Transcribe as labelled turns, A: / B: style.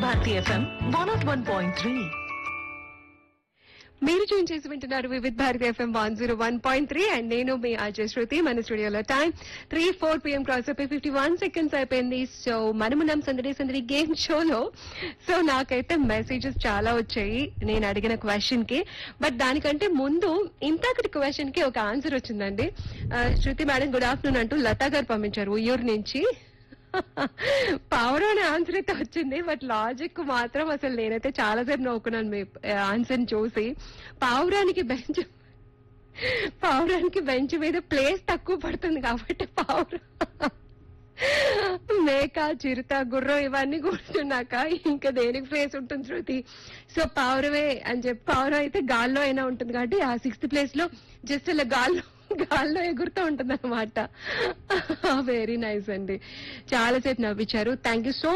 A: Bharati FM one of one point three
B: మీరు tune చేసి వింటున్నారు Vividh Bharati FM one zero one point three and నేను మీ అజయ్ శృతి మన స్టూడియోలో time three four PM cross అయిపోయి ఫిఫ్టీ వన్ సెకండ్స్ అయిపోయింది సో మనమున్నాం సందడి సందడి గేమ్ షోలో సో నాకైతే మెసేజెస్ చాలా వచ్చాయి నేను అడిగిన క్వశ్చన్ కి బట్ దానికంటే ముందు ఇంతకటి క్వశ్చన్ కి ఒక ఆన్సర్ వచ్చిందండి ఆ, శృతి మేడం గుడ్ ఆఫ్టర్నూన్ అంటూ లతా గారు పంపించారు ఉయ్యూరు నుంచి పవర్ అనే ఆన్సర్ అయితే వచ్చింది బట్ లాజిక్ మాత్రం అసలు నేనైతే చాలా సేపు నవ్వుకున్నాను మీ ఆన్సర్ చూసి పావురానికి బెంచ్ పావురానికి బెంచ్ మీద ప్లేస్ తక్కువ పడుతుంది కాబట్టి పావురం మేక చిరుత గుర్రం ఇవన్నీ కూర్చున్నాక ఇంకా దేనికి ప్లేస్ ఉంటుంది శృతి సో పావురమే అని చెప్పి పావురం అయితే గాల్లో అయినా ఉంటుంది కాబట్టి ఆ సిక్స్త్ ప్లేస్ లో జస్ట్ ఇలా గాల్లో గాల్లో ఎగురుతూ ఉంటుంది అనమాట వెరీ నైస్ అండి చాలా సేపు నవ్వించారు థ్యాంక్ యూ సో